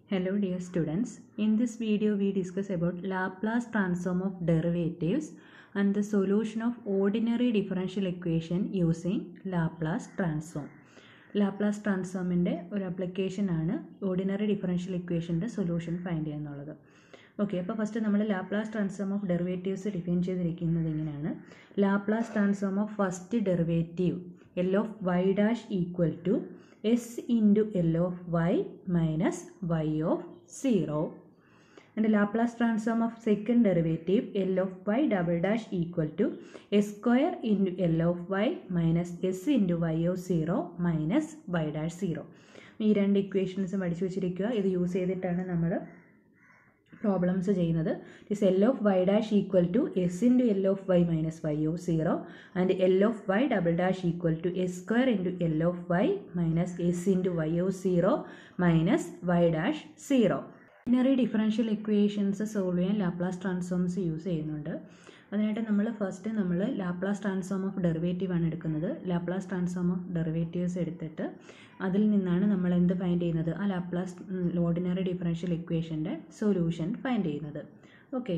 Hello dear students. In this video we discuss about Laplace transform of derivatives and the solution of ordinary differential equation using Laplace transform. Laplace ട്രാൻസ്ഫോമിൻ്റെ ഒരു application ആണ് ordinary differential ഇക്വേഷൻ്റെ solution find ചെയ്യുക എന്നുള്ളത് okay അപ്പോൾ first നമ്മൾ Laplace transform of derivatives define ചെയ്തിരിക്കുന്നത് ഇങ്ങനെയാണ് Laplace transform of first derivative L of Y dash equal to S into L of Y minus Y of zero and Laplace transform of second derivative L of y double dash equal to s square into L of y minus s into y of 0 minus y dash 0 ഈ രണ്ട് ഇക്വേഷൻസും പഠിച്ചു വെച്ചിരിക്കുക ഇത് use ചെയ്തിട്ടാണ് നമ്മൾ problems ചെയ്യുന്നത് is L of Y dash equal to S into L of Y minus Y of zero and L of Y double dash equal to S square into L of Y minus S into Y of zero minus Y dash zero binary differential equations solve ചെയ്യാൻ Laplace transforms use ചെയ്യുന്നുണ്ട് അതിനായിട്ട് നമ്മൾ first നമ്മൾ Laplace transform of derivative ആണ് എടുക്കുന്നത് Laplace transform of derivatives എടുത്തിട്ട് അതിൽ നിന്നാണ് നമ്മൾ എന്ത് ഫൈൻഡ് ചെയ്യുന്നത് ആ ലാപ്ലാസ് ഓർഡിനറി ഡിഫറൻഷ്യൽ ഇക്വേഷൻ്റെ സൊല്യൂഷൻ ഫൈൻഡ് ചെയ്യുന്നത് okay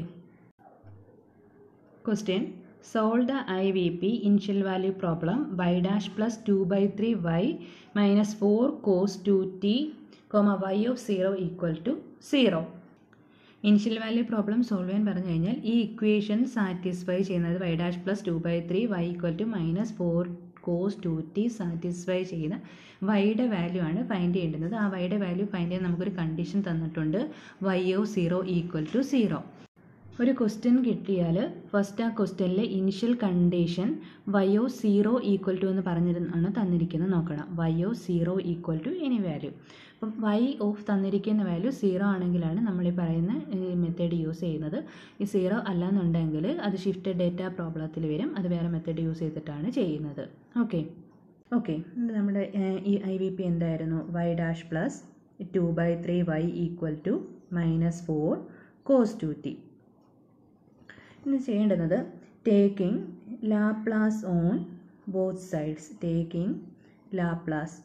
question solve the I V P initial value problem Y dash plus two by three Y minus four cos two T comma Y of zero equal to zero initial value problem solve ചെയ്യാൻ പറഞ്ഞു കഴിഞ്ഞാൽ ഈ equation satisfy ചെയ്യുന്നത് Y dash plus two by three Y equal to minus four cos two T satisfy ചെയ്യുന്ന വൈയുടെ value ആണ് find ചെയ്യേണ്ടത് ആ വൈയുടെ വാല്യൂ ഫൈൻഡ് ചെയ്യാൻ നമുക്കൊരു കണ്ടീഷൻ തന്നിട്ടുണ്ട് Y of zero equal to zero ഒരു ക്വസ്റ്റ്യൻ കിട്ടിയാൽ ഫസ്റ്റ് ആ ക്വസ്റ്റ്യനിലെ initial condition Y of zero equal to എന്ന് പറഞ്ഞിരുന്നാണ് തന്നിരിക്കുന്നത് നോക്കണം Y of zero equal to any value അപ്പം വൈ ഓഫ് തന്നിരിക്കുന്ന വാല്യൂ സീറോ ആണെങ്കിലാണ് നമ്മൾ ഈ പറയുന്ന മെത്തേഡ് യൂസ് ചെയ്യുന്നത് ഈ സീറോ അല്ലാന്നുണ്ടെങ്കിൽ അത് ഷിഫ്റ്റഡ് ഡേറ്റ പ്രോബ്ലത്തിൽ വരും അത് വേറെ മെത്തേഡ് യൂസ് ചെയ്തിട്ടാണ് ചെയ്യുന്നത് ഓക്കെ ഓക്കെ നമ്മുടെ ഈ ഐ വി പി എന്തായിരുന്നു Y dash plus two by three Y equal to minus four cos two T ഇനി ചെയ്യേണ്ടുന്നത് taking Laplace on both sides taking Laplace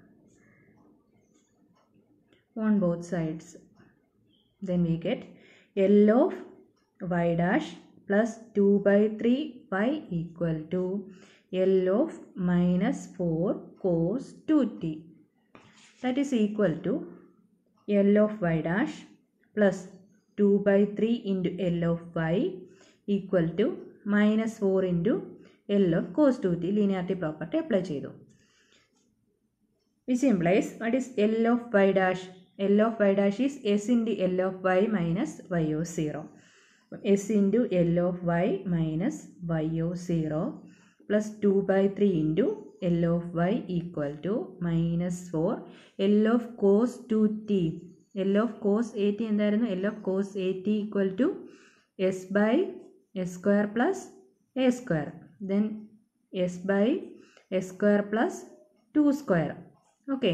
on both sides then we get L of y dash plus 2 by 3 y equal to L of minus 4 cos 2t that is equal to L of y dash plus 2 by 3 into L of y equal to minus 4 into L of cos 2t linearity property apply ചെയ്തു which implies what is L of y dash L of y dash is S into L of y minus y of 0 S into L of y minus y of 0 plus 2 by 3 into L of y equal to minus 4 L of cos 2t L of cos 8 എന്തായിരുന്നു L of cos 8 equal to S by S square plus A square then S by S square plus 2 square okay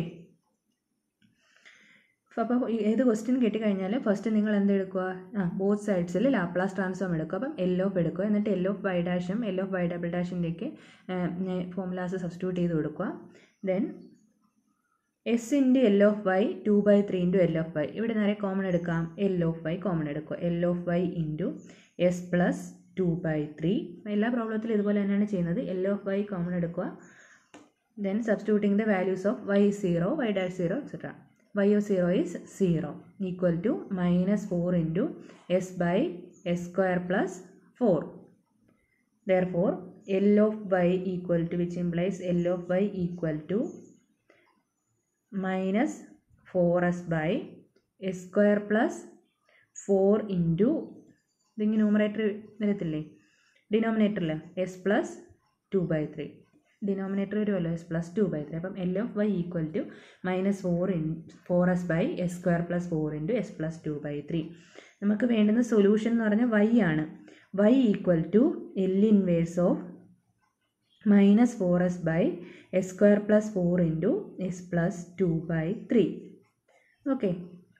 അപ്പോൾ ഏത് question കിട്ടിക്കഴിഞ്ഞാൽ first നിങ്ങൾ എന്ത് എടുക്കുക ആ both സൈഡ്സിൽ Laplace transform എടുക്കുക അപ്പം എൽ ഓഫ് എടുക്കുക എന്നിട്ട് എൽ ഓഫ് വൈ ഡാഷും എൽ ഓഫ് വൈ ഡബിൾ ഡാഷിൻ്റെയൊക്കെ ഫോമുലാസ് സബ്സ്റ്റിറ്റ്യൂട്ട് ചെയ്ത് കൊടുക്കുക then S into L of Y two by three into L of Y ഇവിടെ നേരെ കോമൺ എടുക്കാം എൽ ഓഫ് വൈ കോമൺ എടുക്കുക L of Y into S plus two by three എല്ലാ പ്രോബ്ലത്തിലും ഇതുപോലെ തന്നെയാണ് ചെയ്യുന്നത് എൽ ഓഫ് വൈ കോമൺ എടുക്കുക then substituting the values of y is 0, y dash 0, etc. y of 0 is 0 equal to minus 4 into s by s square plus 4. Therefore, L of y equal to which implies L of y equal to minus 4s by s square plus 4 into ഇതിങ്ങനെ numerator വരത്തില്ലേ ഡിനോമിനേറ്ററിൽ S plus two by three denominator വരുമല്ലോ S plus two by three അപ്പം L of Y equal to minus four in four S by S square plus four into S plus two by three നമുക്ക് വേണ്ടുന്ന solution എന്ന് പറഞ്ഞാൽ Y ആണ് Y equal to L inverse of minus four S by S square plus four into S plus two by three okay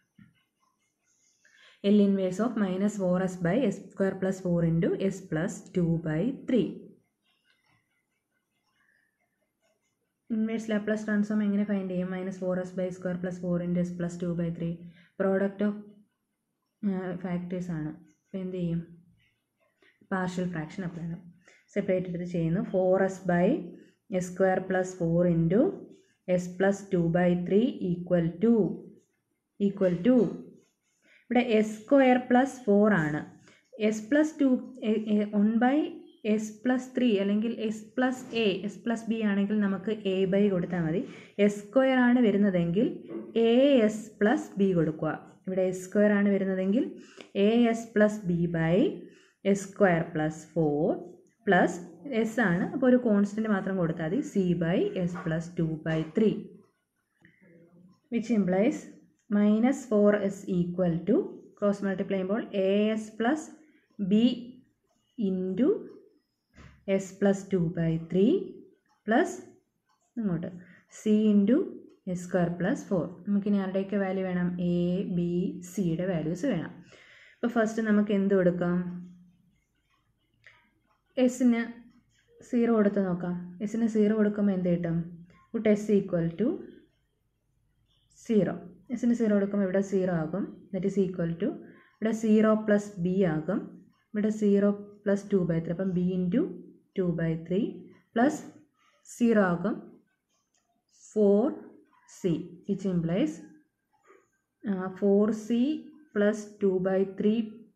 L inverse of minus four S by S square plus four into S plus two by three inverse Laplace transform എങ്ങനെ find ചെയ്യും minus four S by square plus four into S plus two by three product of factors ആണ് അപ്പോൾ എന്ത് ചെയ്യും partial fraction apply ചെയ്യണം separate എടുത്ത് ചെയ്യുന്നു four S by S square plus four into S plus two by three equal to equal to ഇവിടെ S square plus four ആണ് S plus two one by S plus three അല്ലെങ്കിൽ S plus A S plus B ആണെങ്കിൽ നമുക്ക് A by കൊടുത്താൽ മതി S square ആണ് വരുന്നതെങ്കിൽ A S plus B കൊടുക്കുക ഇവിടെ എസ് സ്ക്വയർ ആണ് വരുന്നതെങ്കിൽ A S plus B by S square plus four plus S ആണ് അപ്പോൾ ഒരു കോൺസ്റ്റൻറ്റ് മാത്രം കൊടുത്താൽ മതി C by S plus two by three which implies minus four S equal to cross multiply ചെയ്യുമ്പോൾ A S plus B into S plus two by three plus ഇങ്ങോട്ട് C into S square plus four നമുക്കിനി ആരുടെയൊക്കെ value വേണം A B സിയുടെ values വേണം അപ്പോൾ first നമുക്ക് എന്ത് കൊടുക്കാം എസിന് സീറോ കൊടുത്ത് നോക്കാം എസിന് സീറോ കൊടുക്കുമ്പോൾ എന്ത് കിട്ടും put s equal to zero എസിന് സീറോ കൊടുക്കുമ്പോൾ ഇവിടെ സീറോ ആകും ദറ്റ് ഈസ് ഈക്വൽ ടു ഇവിടെ സീറോ പ്ലസ് ബി ആകും ഇവിടെ zero plus two by three അപ്പം b into two by three plus zero ആകും four c which implies four c plus two by three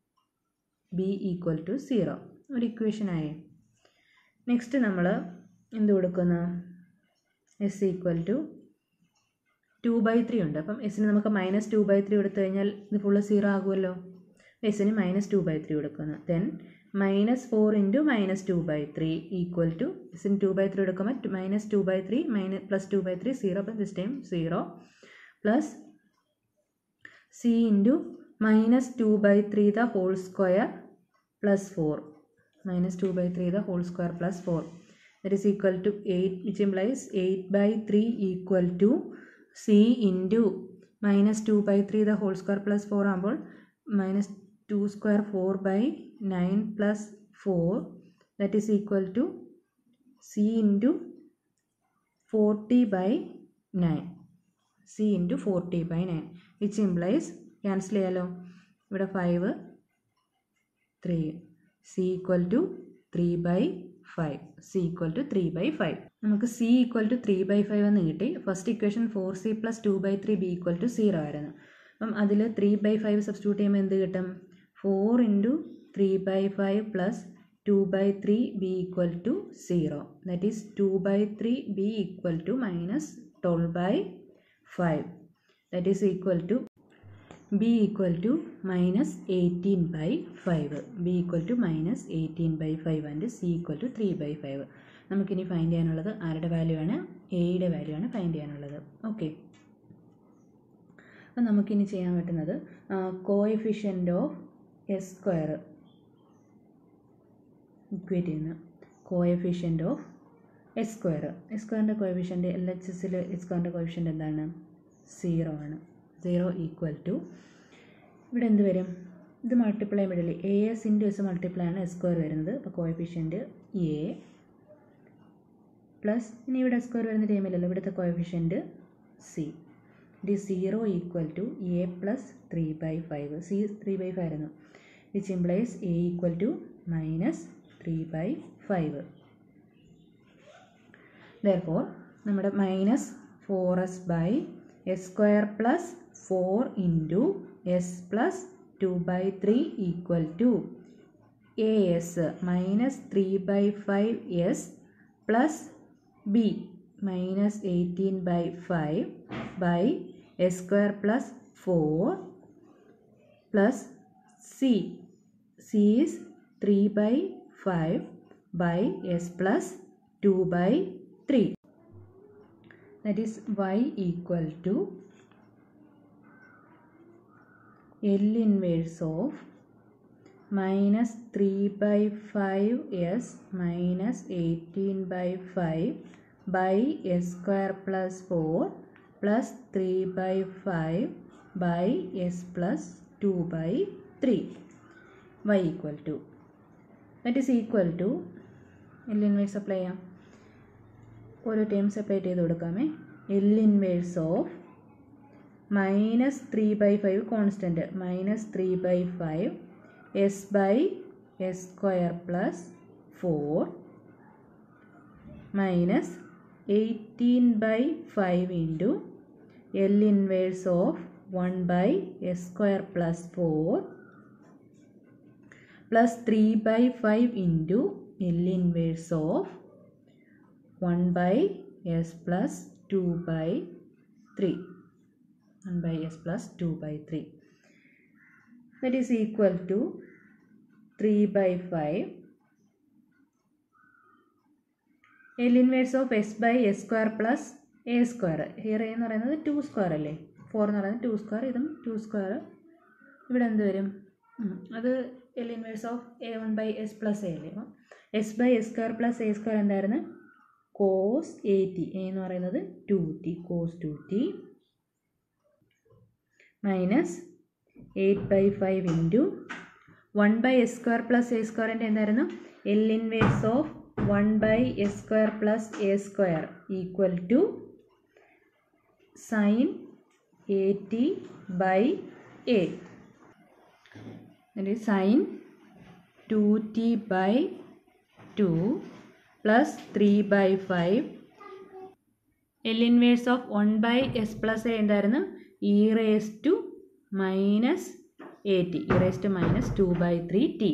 b equal to zero ഒരു equation ആയേ next നമ്മൾ എന്ത് കൊടുക്കുന്നു s equal to two by three ഉണ്ട് അപ്പം എസിന് നമുക്ക് മൈനസ് ടു ബൈ ത്രീ കൊടുത്തു കഴിഞ്ഞാൽ ഇത് ഫുള്ള് സീറോ ആകുമല്ലോ എസിന് മൈനസ് ടു ബൈ ത്രീ കൊടുക്കുന്നു then minus four into minus two by three equal to എസിന് ടു ബൈ ത്രീ കൊടുക്കുമ്പോൾ minus two by three minus plus two by three zero അപ്പം this time zero plus c into minus two by three the whole square plus four minus 2 by 3 the whole square plus 4 that is equal to 8 which implies 8 by 3 equal to c into minus 2 by 3 the whole square plus 4 ആകുമ്പോൾ minus 2 square 4 by 9 plus 4 that is equal to c into 40 by 9 c into 40 by 9 which implies cancel ചെയ്യാലോ ഇവിടെ 5 3 c equal to three by five c equal to three by five നമുക്ക് c equal to three by five എന്ന് കിട്ടി first equation four c plus two by three b equal to zero ആയിരുന്നു അപ്പം അതിൽ three by five substitute ചെയ്യുമ്പോൾ എന്ത് കിട്ടും four into three by five plus two by three b equal to zero that is two by three b equal to minus twelve by five that is equal to b equal to minus eighteen by five b equal to minus eighteen by five and c equal to three by five നമുക്കിനി find ചെയ്യാനുള്ളത് ആരുടെ value ആണ് എയുടെ value ആണ് find ചെയ്യാനുള്ളത് okay അപ്പം നമുക്കിനി ചെയ്യാൻ പറ്റുന്നത് coefficient of s square equate ചെയ്യുന്ന coefficient of s square s സ്ക്വയറിൻ്റെ കോഎഫിഷ്യൻ്റ് എൽ എച്ച് എസിൽ എസ് സ്ക്വയറിൻ്റെ കോഎഫിഷ്യൻ്റ് എന്താണ് സീറോ ആണ് സീറോ ഈക്വൽ ടു ഇവിടെ എന്ത് വരും ഇത് multiply middle a s into s multiply ആണ് എസ് സ്ക്വയർ വരുന്നത് അപ്പോൾ കോഎഫിഷ്യൻറ്റ് എ പ്ലസ് ഇനി ഇവിടെ സ്ക്വയർ വരുന്ന ടൈമിലല്ലോ ഇവിടുത്തെ കോഎഫിഷ്യൻറ്റ് സി ഇത് zero equal to a plus three by five c three by five ആയിരുന്നു which implies a equal to minus three by five therefore നമ്മുടെ minus four S by S square plus four into S plus two by three equal to a s minus three by five s plus b minus eighteen by five by S square plus four plus c c is three by five by S plus two by three that is y equal to L inverse of minus 3 by 5 s minus 18 by 5 by s square plus 4 plus 3 by 5 by s plus 2 by 3 y equal to that is equal to L inverse apply ചെയ്യാം ഓരോ term separate ചെയ്ത് കൊടുക്കാമേ L inverse of minus three by five constant minus three by five s by S square plus four minus eighteen by five into L inverse of one by S square plus four plus three by five into L inverse of one by S plus two by three one by S plus two by three that is equal to 3 by 5 L inverse of s by s square plus a square here എന്ന് പറയുന്നത് two square അല്ലേ four എന്ന് പറയുന്നത് two square ഇതും two square ഇവിടെ എന്ത് വരും ഉം, അത് L inverse of a one by S plus a അല്ലേ അപ്പം s by S square plus a square എന്തായിരുന്നു കോസ് എ ടി എ എന്ന് പറയുന്നത് two t cos two t minus eight by five into one by S square plus a സ്ക്വയറിൻ്റെ എന്തായിരുന്നു L inverse of one by S square plus a square equal to sine a t by a sine two t by two plus three by five L inverse of one by S plus a എന്തായിരുന്നു e raise to minus a t e raise to minus two by three t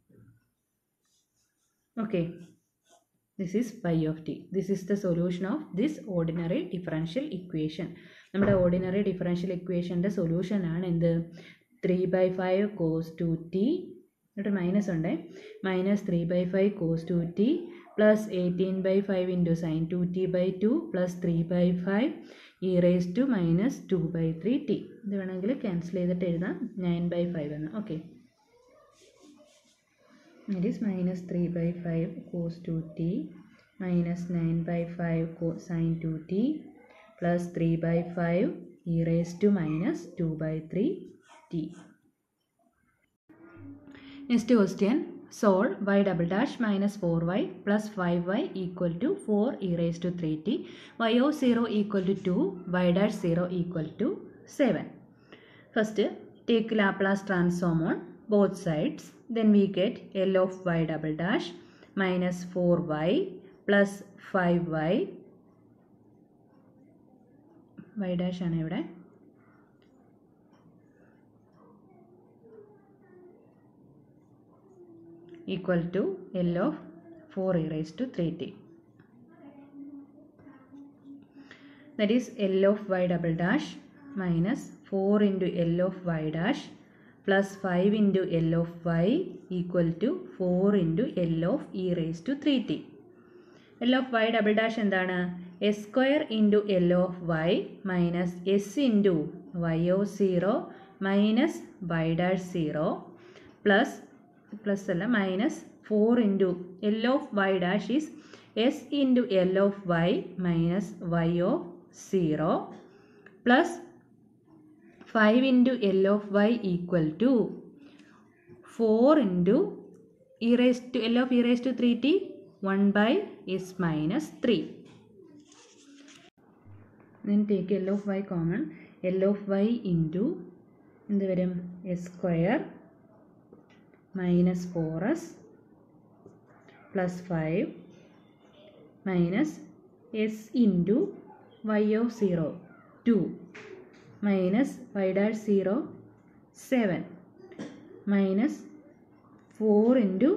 okay this is pi of t this is the solution of this ordinary differential equation നമ്മുടെ ordinary differential ഇക്വേഷൻ്റെ സൊല്യൂഷനാണ് എന്ത് three by five cos two t എന്നിട്ട് minus ഉണ്ട് minus three by five cos two t plus eighteen by five into sine two t by two plus three by five e raise to minus two by three t ഇത് വേണമെങ്കിൽ cancel ചെയ്തിട്ട് എഴുതാം nine by five എന്ന് okay it is minus 3 by 5 cos 2t minus 9 by 5 cos sin 2t plus 3 by 5 e raised to minus 2 by 3 t. Next question solve y double dash minus 4y plus 5y equal to 4 e raised to 3t y of 0 equal to 2 y dash 0 equal to 7. First, take Laplace transform on both sides. Then we get L of y double dash minus 4y plus 5y. y dash ആണ് ഇവിടെ equal to L of 4 e raised to 3t. That is L of y double dash minus 4 into L of y dash plus 5 into L of y equal to 4 into L of e raised to 3t. L of y double dash എന്താണ് s square into L of Y minus S into Y of zero minus Y dash zero plus plus അല്ല minus four into L of Y dash is s into L of Y minus Y of zero plus five into L of Y equal to four into e raise to L of e raise to three t one by s minus three then take L of y common L of y into എന്ത് വരും s square minus four s plus five minus S into Y of zero two minus Y dash zero seven minus four into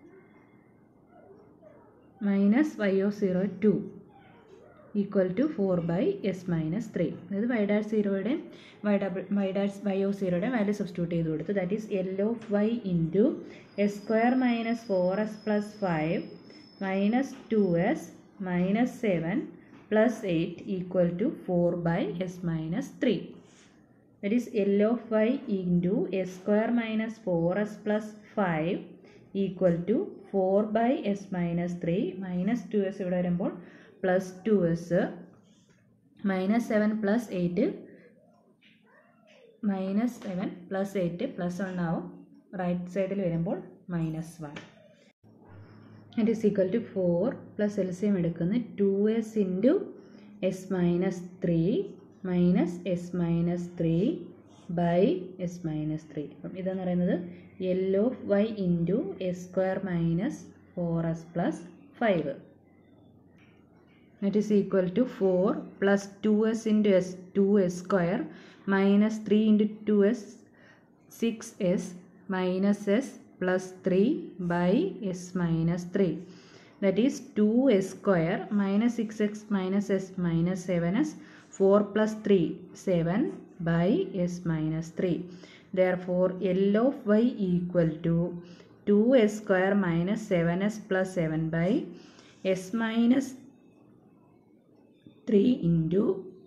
minus Y of zero two equal to four by s minus three അതായത് y dash സീറോയുടെ y double y dash y of സീറോയുടെ value substitute ചെയ്ത് കൊടുത്തു that is L of Y into S square minus four s plus five minus two s minus seven plus eight equal to four by s minus three that is L of Y into S square minus four s plus five equal to four by s minus three minus two s ഇവിടെ വരുമ്പോൾ plus two s minus seven plus eight minus seven plus eight plus one ആവും right സൈഡിൽ വരുമ്പോൾ minus one it is equal to four plus L C M എടുക്കുന്നത് two S into s minus three minus s minus three by s minus three അപ്പം ഇതെന്ന് പറയുന്നത് L of Y into S square minus four s plus five it is equal to four plus two S into s two S square minus three into two s six s minus s plus three by s minus three that is two S square minus six x minus s minus seven s four plus three seven by s minus three therefore L of y equal to 2s square minus 7s plus 7 by s minus 3 into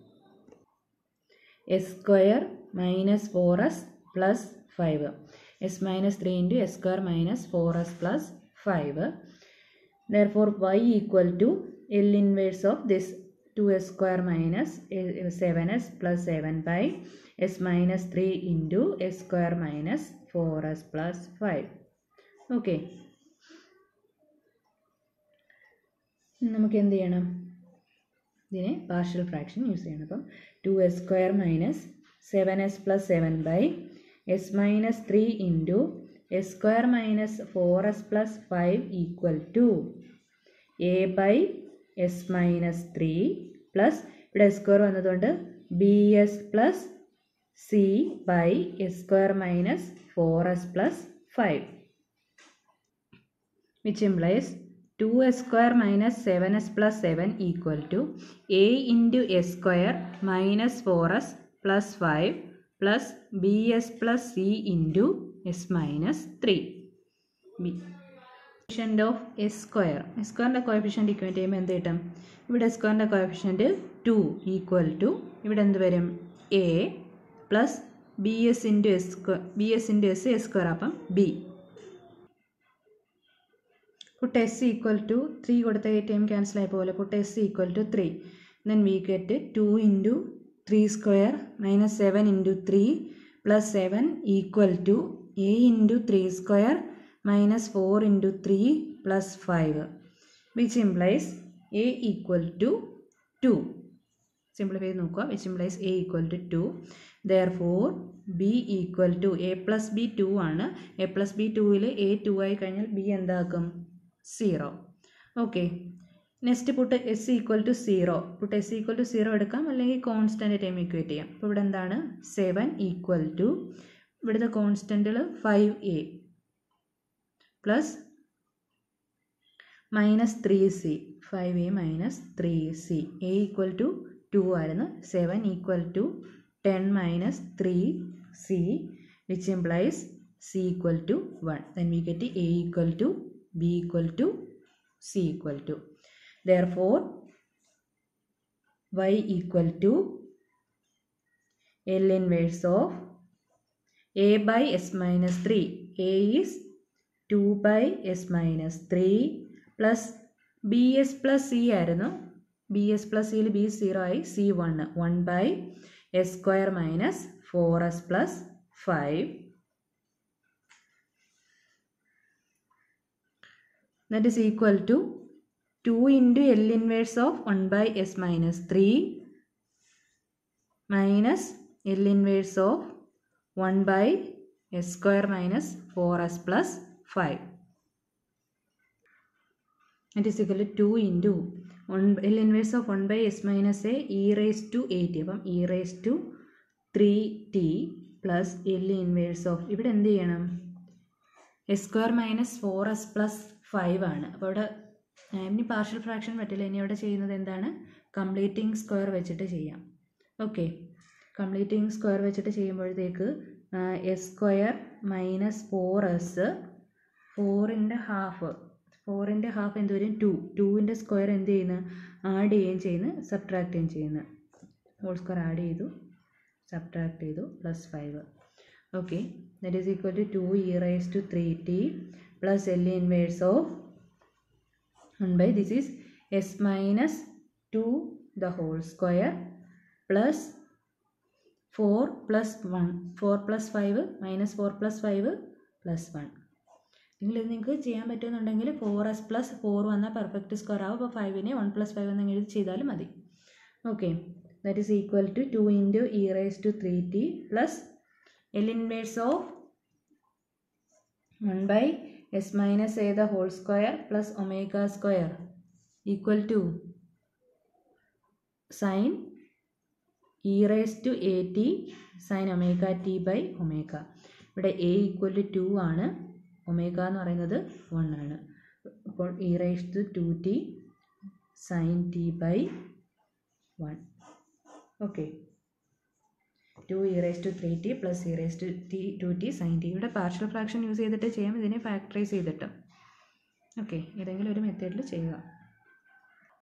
s square minus 4s plus 5 s minus 3 into s square minus 4s plus 5 therefore y equal to L inverse of this 2s square minus 7s plus 7 by s minus 3 into s square minus 4s plus 5 okay നമുക്ക് എന്ത് ചെയ്യണം ഇതിനെ partial fraction use ചെയ്യണം അപ്പം two S square minus seven s plus seven by s minus three into S square minus four s plus five equal to a by s minus three plus ഇവിടെ S square വന്നതുകൊണ്ട് b s plus c by S square minus four s plus five which implies two S square minus seven s plus seven equal to a into S square minus four s plus five plus b s plus c into s minus three b coefficient of s square s സ്ക്വയറിൻ്റെ coefficient equate ചെയ്യുമ്പോൾ എന്ത് കിട്ടും ഇവിടെ S സ്ക്വയറിൻ്റെ coefficient to equal to ഇവിടെ എന്ത് വരും a plus b s into S square b s into s s square അപ്പം b put s equal to three കൊടുത്ത എ ടൈം ക്യാൻസൽ ആയ പോലെ put s equal to three then we get two into three square minus seven into three plus seven equal to a into three square minus four into three plus five which implies a equal to two simplify ചെയ്ത് നോക്കുക which implies a equal to two therefore b equal to a plus b two ആണ് a plus b ടുവിൽ a two ആയി കഴിഞ്ഞാൽ b എന്താക്കും zero okay next put s equal to zero put s equal to zero എടുക്കാം അല്ലെങ്കിൽ constant time equate ചെയ്യാം അപ്പോൾ ഇവിടെ എന്താണ് സെവൻ ഈക്വൽ ടു ഇവിടുത്തെ കോൺസ്റ്റൻറ്റുകൾ five a plus minus three c five a minus three c a equal to two ആയിരുന്നു seven equal to ten minus three c which implies c equal to one then we get a equal to b equal to c equal to therefore y equal to L inverse of a by s minus 3 a is 2 by s minus 3 plus bs plus c ആയിരുന്നു b s plus സിയിൽ b zero ആയി c one one by S square minus four s plus five that is equal to 2 into L inverse of 1 by S minus 3 minus L inverse of 1 by S square minus 4S plus 5. It is equal to 2 into 1 L inverse of 1 by S minus A e raised to 8 അപ്പം e raised to 3t plus L inverse of ഇവിടെ എന്ത് ചെയ്യണം s square minus four s plus five ആണ് അപ്പോൾ ഇവിടെ ഇനി partial fraction പറ്റില്ല ഇനി അവിടെ ചെയ്യുന്നത് എന്താണ് കംപ്ലീറ്റിംഗ് സ്ക്വയർ വെച്ചിട്ട് ചെയ്യാം ഓക്കെ കംപ്ലീറ്റിംഗ് സ്ക്വയർ വെച്ചിട്ട് ചെയ്യുമ്പോഴത്തേക്ക് s square minus four s ഫോറിൻ്റെ ഹാഫ് ഫോറിൻ്റെ ഹാഫ് എന്ത് വരും ടു ടുവിൻ്റെ സ്ക്വയർ എന്ത് ചെയ്യുന്നു ആഡ് ചെയ്യുകയും ചെയ്യുന്നു സബ്ട്രാക്ട് ചെയ്യുകയും ചെയ്യുന്നു ഹോൾ സ്ക്വയർ ആഡ് ചെയ്തു സബ്ട്രാക്ട് ചെയ്തു plus five okay that is equal to two e raise to three t plus L inverse of 1 by this is s minus 2 the whole square plus 4 plus 1 4 plus 5 minus 4 plus 5 plus 1 നിങ്ങൾ ഇത് നിങ്ങൾക്ക് ചെയ്യാൻ പറ്റുമെന്നുണ്ടെങ്കിൽ four s plus four വന്നാൽ perfect square ആവും അപ്പോൾ ഫൈവിനെ one plus five എന്ന് എഴുതി ചെയ്താലും മതി okay that is equal to two into e raise to three t plus L inverse of one by s minus a the whole square plus omega square equal to sine e raise to a t sine omega t by omega ഇവിടെ a equal to two ആണ് omega എന്ന് പറയുന്നത് one ആണ് അപ്പോൾ e raise to two t sine t by one okay two e raise to three t plus e raise to t two t sine t ഇവിടെ partial fraction use ചെയ്തിട്ട് ചെയ്യാം ഇതിനെ factorise ചെയ്തിട്ട് okay ഏതെങ്കിലും ഒരു മെത്തേഡിൽ ചെയ്യുക